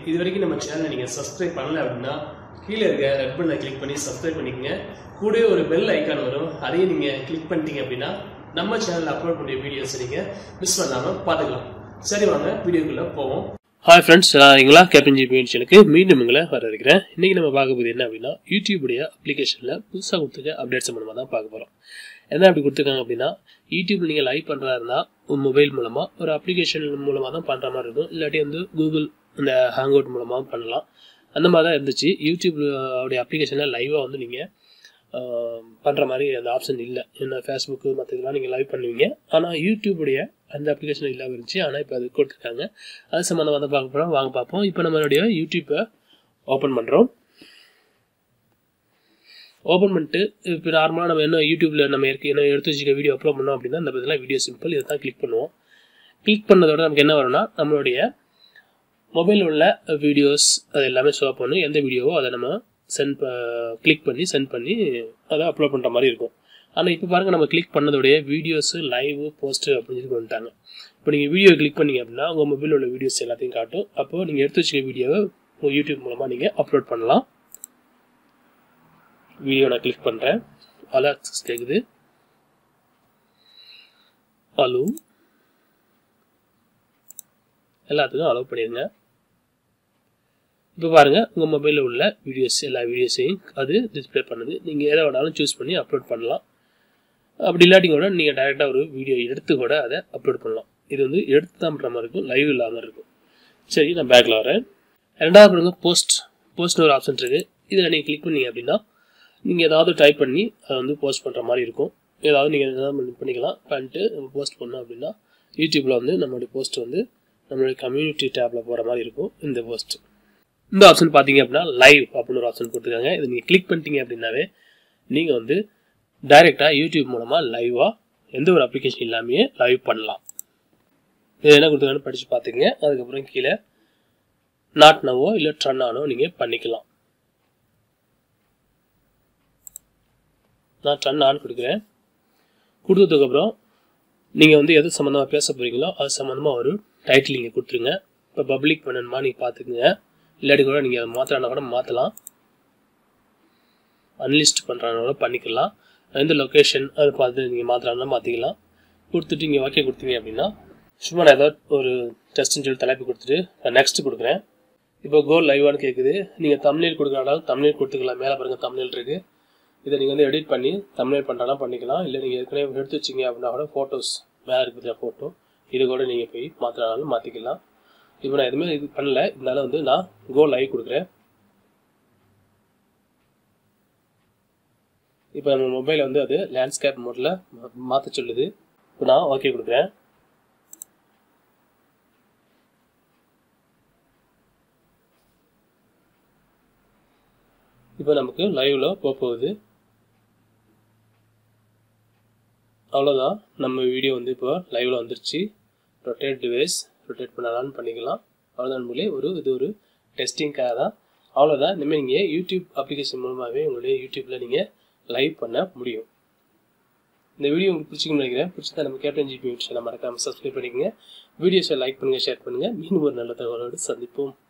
இது வரைக்கும் நம்ம சேனலை நீங்கள் சப்ஸ்கிரைப் பண்ணல அப்படின்னா கீழே இருக்க ரெட் பட்டனை கிளிக் பண்ணி சப்ஸ்கிரைப் பண்ணிக்கங்க கூடவே ஒரு பெல் ஐக்கான் வரும் அதையும் நீங்கள் கிளிக் பண்ணிட்டீங்க அப்படின்னா நம்ம சேனலில் அப்லோட் பண்ணிய வீடியோஸ் நீங்கள் மிஸ் பண்ணாமல் பார்த்துக்கலாம் சரி வாங்க வீடியோக்குள்ளே போவோம் ஹாய் ஃப்ரெண்ட்ஸ் நான் எங்களா கேப்டன் ஜிபி சேனலுக்கு மீண்டும் எங்களை வர இருக்கிறேன் இன்றைக்கி நம்ம பார்க்க போகுது என்ன அப்படின்னா யூடியூபுடைய அப்ளிகேஷனில் புதுசாக கொடுத்துருக்க அப்டேட் சம்மந்தமாக தான் பார்க்க போகிறோம் என்ன அப்படி கொடுத்துருக்காங்க அப்படின்னா யூடியூப் நீங்கள் லைவ் பண்ணுறதா இருந்தால் உங்கள் மொபைல் மூலமாக ஒரு அப்ளிகேஷன் மூலமாக தான் பண்ணுற மாதிரி இருக்கும் இல்லாட்டி வந்து கூகுள் இந்த ஹேங் அவுட் மூலமாகவும் பண்ணலாம் அந்த மாதிரி தான் இருந்துச்சு யூடியூப் உடைய அப்ளிகேஷனில் லைவாக வந்து நீங்கள் பண்ணுற மாதிரி அந்த ஆப்ஷன் இல்லை என்ன ஃபேஸ்புக்கு மற்ற இதெல்லாம் நீங்கள் லைவ் பண்ணுவீங்க ஆனால் யூடியூபுடைய அந்த அப்ளிகேஷன் இல்லாமல் இருந்துச்சு ஆனால் இப்போ அது கொடுத்துருக்காங்க அது சம்மந்தமாக தான் பார்க்க போகிறோம் வாங்க பார்ப்போம் இப்போ நம்மளுடைய யூடியூப்பை ஓப்பன் பண்ணுறோம் ஓப்பன் பண்ணிட்டு இப்போ நார்மலாக நம்ம என்ன யூடியூப்பில் நம்ம இருக்க என்ன எடுத்து வச்சுக்க வீடியோ அப்லோட் பண்ணோம் அப்படின்னா இந்த பதிலாக வீடியோ சிம்பிள் இதை தான் கிளிக் பண்ணுவோம் கிளிக் பண்ணதோட நமக்கு என்ன வரும்னா நம்மளுடைய மொபைலில் உள்ள வீடியோஸ் அது எல்லாமே ஷோ பண்ணும் எந்த வீடியோவோ அதை நம்ம சென்ட் கிளிக் பண்ணி சென்ட் பண்ணி அதை அப்லோட் பண்ணுற மாதிரி இருக்கும் ஆனால் இப்போ பாருங்கள் நம்ம கிளிக் பண்ணதோடைய வீடியோஸு லைவ் போஸ்ட்டு அப்படின்னு சொல்லி வந்துட்டாங்க இப்போ நீங்கள் வீடியோ கிளிக் பண்ணீங்க அப்படின்னா உங்கள் மொபைலில் உள்ள வீடியோஸ் எல்லாத்தையும் காட்டும் அப்போது நீங்கள் எடுத்து வச்சுக்க வீடியோவை உங்கள் யூடியூப் மூலமாக நீங்கள் அப்லோட் பண்ணலாம் வீடியோ நான் கிளிக் பண்ணுறேன் அலோ ஆக்சஸ் கேட்குது அலோ எல்லாத்துக்கும் அலோவ் பண்ணிடுங்க இப்போ பாருங்கள் உங்கள் மொபைலில் உள்ள வீடியோஸ் எல்லா வீடியோஸையும் அது டிஸ்பிளே பண்ணுது நீங்கள் எதை வேணாலும் சூஸ் பண்ணி அப்லோட் பண்ணலாம் அப்படி இல்லாட்டி கூட நீங்கள் டைரெக்டாக ஒரு வீடியோ எடுத்து கூட அதை அப்லோட் பண்ணலாம் இது வந்து எடுத்து தான் பண்ணுற மாதிரி இருக்கும் லைவ் இல்லாமல் இருக்கும் சரி நான் பேக்கில் வரேன் ரெண்டாவது பாருங்க போஸ்ட் போஸ்ட்னு ஒரு ஆப்ஷன் இருக்குது இதில் நீங்கள் கிளிக் பண்ணீங்க அப்படின்னா நீங்கள் ஏதாவது டைப் பண்ணி அதை வந்து போஸ்ட் பண்ணுற மாதிரி இருக்கும் ஏதாவது நீங்கள் எதாவது பண்ணிக்கலாம் பண்ணிட்டு நம்ம போஸ்ட் பண்ணோம் அப்படின்னா யூடியூப்பில் வந்து நம்மளுடைய போஸ்ட் வந்து நம்மளுடைய கம்யூனிட்டி டேப்பில் போகிற மாதிரி இருக்கும் இந்த போஸ்ட் இந்த ஆப்ஷன் பார்த்தீங்க அப்படின்னா லைவ் அப்படின்னு ஒரு ஆப்ஷன் கொடுத்துருக்காங்க இதை நீங்கள் கிளிக் பண்ணிட்டீங்க அப்படின்னாவே நீங்கள் வந்து டைரெக்டாக யூடியூப் மூலமாக லைவாக எந்த ஒரு அப்ளிகேஷன் இல்லாமையே லைவ் பண்ணலாம் இது என்ன கொடுத்துருக்கான்னு படித்து பார்த்துக்கங்க அதுக்கப்புறம் கீழே நாட் நவோ இல்லை ட்ரன் ஆனோ நீங்கள் பண்ணிக்கலாம் நான் ட்ரன் ஆன் கொடுக்குறேன் கொடுத்ததுக்கப்புறம் நீங்கள் வந்து எது சம்மந்தமாக பேச போகிறீங்களோ அது சம்மந்தமாக ஒரு டைட்டில் நீங்கள் கொடுத்துருங்க இப்போ பப்ளிக் பண்ணணுமா நீங்கள் பார்த்துக்குங்க இல்லாட்டி கூட நீங்கள் அதை மாற்றலாம் கூட மாற்றலாம் அன்லிஸ்ட் பண்ணுறாங்க கூட பண்ணிக்கலாம் எந்த லொக்கேஷன் அதை பார்த்து நீங்கள் மாற்றலாம் மாற்றிக்கலாம் கொடுத்துட்டு இங்கே ஓகே கொடுத்தீங்க அப்படின்னா சும்மா நான் ஏதாவது ஒரு டெஸ்ட்னு சொல்லி தலைப்பு கொடுத்துட்டு நான் நெக்ஸ்ட் கொடுக்குறேன் இப்போ கோல் லைவானு கேட்குது நீங்கள் தமிழில் கொடுக்குறனாலும் தமிழில் கொடுத்துக்கலாம் மேலே பாருங்கள் தமிழ் இருக்குது இதை நீங்கள் வந்து எடிட் பண்ணி தமிழ் பண்ணுறலாம் பண்ணிக்கலாம் இல்லை நீங்கள் ஏற்கனவே எடுத்து வச்சிங்க அப்படின்னா கூட ஃபோட்டோஸ் மேலே இருக்குது ஃபோட்டோ இது கூட நீங்கள் போய் மாற்றினாலும் மாற்றிக்கலாம் இப்போ நான் எதுவுமே இது பண்ணல இருந்தாலும் வந்து நான் கோ லைவ் கொடுக்குறேன் இப்போ நம்ம மொபைலில் வந்து அது லேண்ட்ஸ்கேப் மோடில் மாற்ற சொல்லுது இப்போ நான் ஓகே கொடுக்குறேன் இப்போ நமக்கு லைவில் போக போகுது அவ்வளோதான் நம்ம வீடியோ வந்து இப்போ லைவில் வந்துருச்சு ரொட்டேட் டிவைஸ் ரொட்டேட் பண்ணலான்னு பண்ணிக்கலாம் அவ்வளோதான் மூலே ஒரு இது ஒரு டெஸ்டிங்காக தான் அவ்வளோதான் இனிமேல் நீங்கள் யூடியூப் அப்ளிகேஷன் மூலமாகவே உங்களுடைய யூடியூப்பில் நீங்கள் லைவ் பண்ண முடியும் இந்த வீடியோ உங்களுக்கு பிடிச்சிக்கணும்னு நினைக்கிறேன் பிடிச்சதா நம்ம கேப்டன் ஜிபி சேனல் மறக்காமல் சப்ஸ்கிரைப் பண்ணிக்கோங்க வீடியோஸை லைக் பண்ணுங்கள் ஷேர் பண்ணுங்கள் மீண்டும் ஒரு நல்ல தகவலோடு சந்திப்போம்